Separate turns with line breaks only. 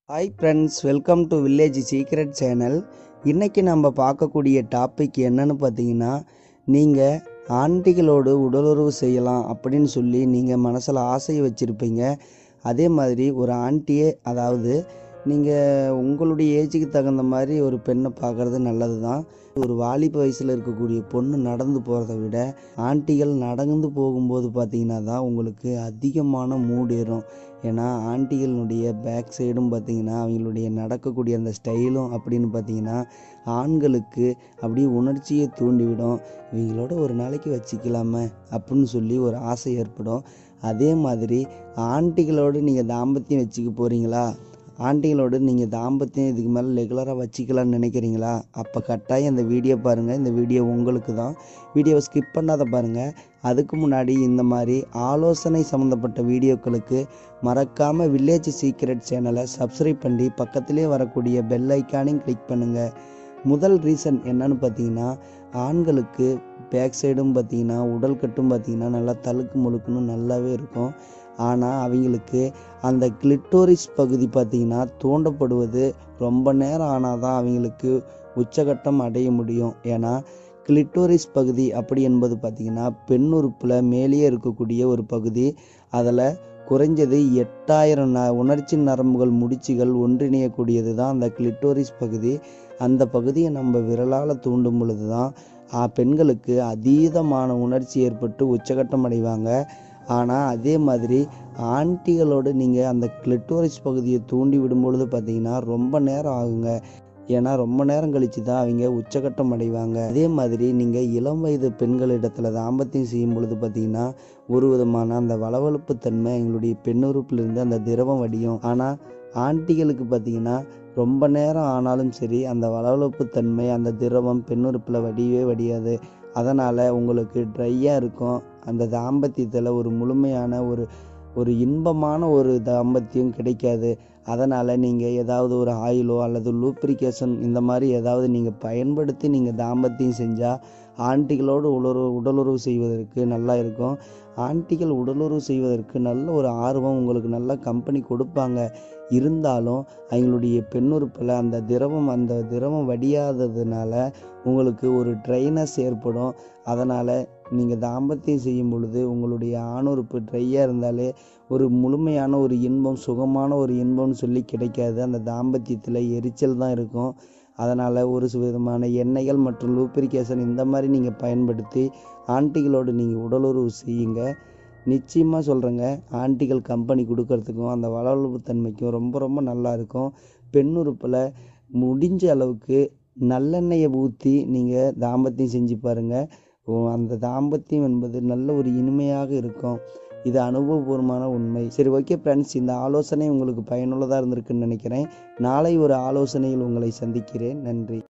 hi friends welcome to village secret channel இன்றைக்கி நம்ம பார்க்கக்கூடிய டாபிக் என்னன்னு பார்த்தீங்கன்னா நீங்கள் ஆண்டிகளோடு உடலுறவு செய்யலாம் அப்படின்னு சொல்லி நீங்கள் மனசில் ஆசை வச்சுருப்பீங்க அதே மாதிரி ஒரு ஆண்டியே அதாவது நீங்கள் உங்களுடைய ஏஜுக்கு தகுந்த மாதிரி ஒரு பெண்ணை பார்க்குறது நல்லது தான் ஒரு வாலிப வயசில் இருக்கக்கூடிய பொண்ணு நடந்து போகிறத விட ஆண்டிகள் நடந்து போகும்போது பார்த்தீங்கன்னா தான் உங்களுக்கு அதிகமான மூடு ஏறும் ஏன்னா ஆண்டிகளினுடைய பேக் சைடும் பார்த்தீங்கன்னா அவங்களுடைய நடக்கக்கூடிய அந்த ஸ்டைலும் அப்படின்னு பார்த்தீங்கன்னா ஆண்களுக்கு அப்படியே உணர்ச்சியை தூண்டிவிடும் இவங்களோட ஒரு நாளைக்கு வச்சுக்கலாமே அப்படின்னு சொல்லி ஒரு ஆசை ஏற்படும் அதே மாதிரி ஆண்டிகளோடு நீங்கள் தாம்பத்தியம் வச்சுக்க போகிறீங்களா ஆண்டிகளோடு நீங்கள் தாம்பத்தியம் இதுக்கு மேலே ரெகுலராக வச்சுக்கலாம்னு நினைக்கிறீங்களா அப்போ கட்டாயம் இந்த வீடியோ பாருங்கள் இந்த வீடியோ உங்களுக்கு தான் வீடியோவை ஸ்கிப் பண்ணாத பாருங்கள் அதுக்கு முன்னாடி இந்த மாதிரி ஆலோசனை சம்மந்தப்பட்ட வீடியோக்களுக்கு மறக்காமல் வில்லேஜ் சீக்ரெட் சேனலை சப்ஸ்கிரைப் பண்ணி பக்கத்திலே வரக்கூடிய பெல் ஐக்கானையும் கிளிக் பண்ணுங்கள் முதல் ரீசன் என்னன்னு பார்த்தீங்கன்னா ஆண்களுக்கு பேக் சைடும் பார்த்தீங்கன்னா உடல் கட்டும் பார்த்தீங்கன்னா நல்லா தழுக்கு முழுக்குன்னு நல்லாவே இருக்கும் ஆனால் அவங்களுக்கு அந்த கிளிட்டோரிஸ் பகுதி பார்த்திங்கன்னா தூண்டப்படுவது ரொம்ப நேரம் ஆனால் தான் அவங்களுக்கு உச்சகட்டம் அடைய முடியும் ஏன்னா கிளிட்டோரிஸ் பகுதி அப்படி என்பது பார்த்திங்கன்னா பெண் உறுப்பில் மேலேயே இருக்கக்கூடிய ஒரு பகுதி அதில் குறைஞ்சது எட்டாயிரம் ந உணர்ச்சி நரம்புகள் முடிச்சுகள் ஒன்றிணையக்கூடியது தான் அந்த கிளிட்டோரிஸ் பகுதி அந்த பகுதியை நம்ம விரலால் தூண்டும் பொழுது தான் பெண்களுக்கு அதீதமான உணர்ச்சி ஏற்பட்டு உச்சகட்டம் அடைவாங்க ஆனால் அதே மாதிரி ஆண்டிகளோடு நீங்கள் அந்த கிளிட்டோரிஸ் பகுதியை தூண்டி விடும் பொழுது பார்த்தீங்கன்னா ரொம்ப நேரம் ஆகுங்க ஏன்னா ரொம்ப நேரம் கழித்து தான் அவங்க உச்சகட்டம் அடைவாங்க அதே மாதிரி நீங்கள் இளம் வயது பெண்களிடத்துல தாம்பத்தியம் செய்யும் பொழுது பார்த்தீங்கன்னா ஒரு விதமான அந்த வளவளப்பு தன்மை எங்களுடைய பெண்ணுறுப்பிலிருந்து அந்த திரவம் வடியும் ஆனால் ஆண்டிகளுக்கு பார்த்தீங்கன்னா ரொம்ப நேரம் ஆனாலும் சரி அந்த வளவளப்பு தன்மை அந்த திரவம் பெண்ணுறுப்பில் வடியவே வடியாது அதனால் உங்களுக்கு ட்ரையாக இருக்கும் அந்த தாம்பத்தியத்தில் ஒரு முழுமையான ஒரு ஒரு இன்பமான ஒரு தாம்பத்தியம் கிடைக்காது அதனால் நீங்கள் ஏதாவது ஒரு ஆயிலோ அல்லது லூப்ரிகேஷன் இந்த மாதிரி ஏதாவது நீங்கள் பயன்படுத்தி நீங்கள் தாம்பத்தியம் செஞ்சால் ஆண்டிகளோடு உடலுறவு உடலுறவு செய்வதற்கு நல்லா இருக்கும் ஆண்டிகள் உடலுறவு செய்வதற்கு நல்ல ஒரு ஆர்வம் உங்களுக்கு நல்ல கம்பெனி கொடுப்பாங்க இருந்தாலும் அவங்களுடைய பெண்ணுறுப்பில் அந்த திரவம் அந்த திரவம் வடியாததுனால உங்களுக்கு ஒரு ட்ரைனஸ் ஏற்படும் அதனால் நீங்கள் தாம்பத்தியம் செய்யும் பொழுது உங்களுடைய ஆணுறுப்பு ட்ரையாக இருந்தாலே ஒரு முழுமையான ஒரு இன்பம் சுகமான ஒரு இன்பம்னு சொல்லி கிடைக்காது அந்த தாம்பத்தியத்தில் எரிச்சல் தான் இருக்கும் அதனால் ஒரு விதமான எண்ணெய்கள் மற்றும் லூப்ரிகேஷன் இந்த மாதிரி நீங்கள் பயன்படுத்தி ஆண்டிகளோடு நீங்கள் உடலுறவு செய்யுங்க நிச்சயமாக சொல்கிறேங்க ஆண்டிகள் கம்பெனி கொடுக்கறதுக்கும் அந்த வளவளப்பு தன்மைக்கும் ரொம்ப ரொம்ப நல்லா இருக்கும் பெண்ணுறுப்பில் முடிஞ்ச அளவுக்கு நல்லெண்ணெயை ஊற்றி நீங்கள் தாம்பத்தியம் செஞ்சு பாருங்கள் அந்த தாம்பத்தியம் என்பது நல்ல ஒரு இனிமையாக இருக்கும் இது அனுபவபூர்வமான உண்மை சரி ஓகே ஃப்ரெண்ட்ஸ் இந்த ஆலோசனை உங்களுக்கு பயனுள்ளதாக இருந்திருக்குன்னு நினைக்கிறேன் நாளை ஒரு ஆலோசனையில் உங்களை சந்திக்கிறேன் நன்றி